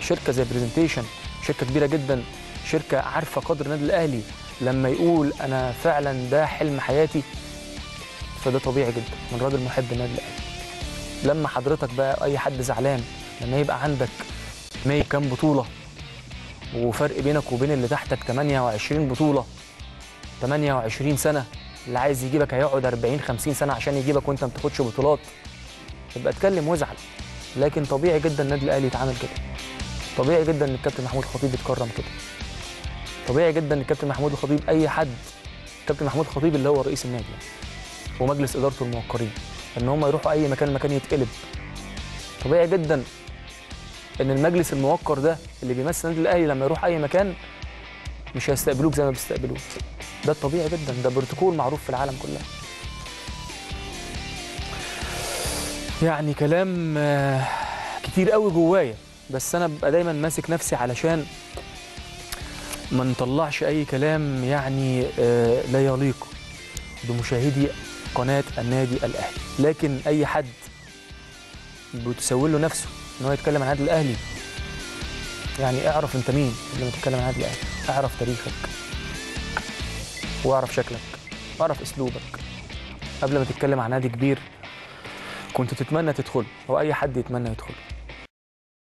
شركه زي برزنتيشن شركه كبيره جدا شركه عارفه قدر النادي الاهلي لما يقول انا فعلا ده حلم حياتي فده طبيعي جدا من راجل محب النادي الاهلي لما حضرتك بقى اي حد زعلان لما يبقى عندك 100 كام بطوله وفرق بينك وبين اللي تحتك 28 بطوله 28 سنه اللي عايز يجيبك هيقعد 40 50 سنه عشان يجيبك وانت ما بتاخدش بطولات يبقى اتكلم وازعل لكن طبيعي جدا النادي الاهلي يتعامل كده طبيعي جدا ان الكابتن محمود الخطيب يتكرم كده طبيعي جدا ان الكابتن محمود الخطيب اي حد الكابتن محمود الخطيب اللي هو رئيس النادي يعني ومجلس ادارته الموقرين ان هم يروحوا اي مكان المكان يتقلب طبيعي جدا ان المجلس الموقر ده اللي بيمثل النادي الاهلي لما يروح اي مكان مش هيستقبلوك زي ما بيستقبلوك ده الطبيعي جدا ده بروتوكول معروف في العالم كلها يعني كلام آه، كتير قوي جوايا بس انا ببقى دايما ماسك نفسي علشان ما نطلعش اي كلام يعني آه، لا يليق بمشاهدي قناه النادي الاهلي لكن اي حد بتسول له نفسه ان هو يتكلم عن النادي الاهلي يعني اعرف انت مين لما تتكلم عن النادي الاهلي اعرف تاريخك واعرف شكلك واعرف اسلوبك قبل ما تتكلم عن نادي كبير كنت تتمنى تدخل او اي حد يتمنى يدخل